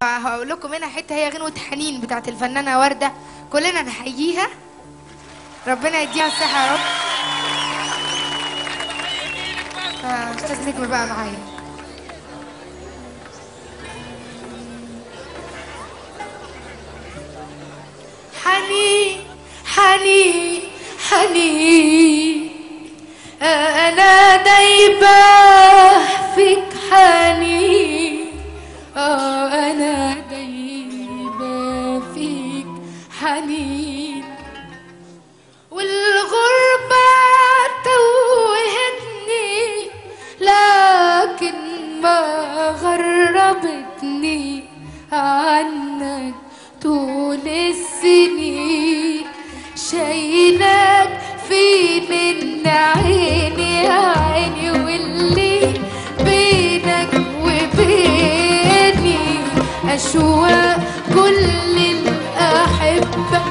هقول لكم منها حته هي غنوه حنين بتاعت الفنانه ورده كلنا نحييها ربنا يديها الصحه يا رب آه، استاذ نجم بقى معايا حنين حنين حنين انا دايبه فيك حنين اه انا دايبه فيك حنين والغربة توهتني لكن ما غربتني عنك طول السنين شايلك في من عيني عيني واللي بينك وبيني أشواق كل الأحبة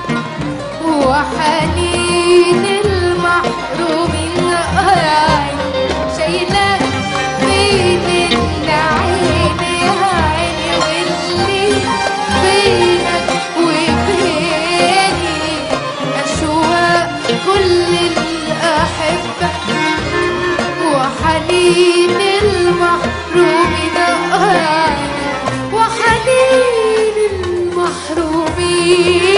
وحنين المحرومين آي شايلة بين عيني عيني واللي بينك وبيني أشواق كل الأحبة وحنين المحرومين آي وحنين المحرومين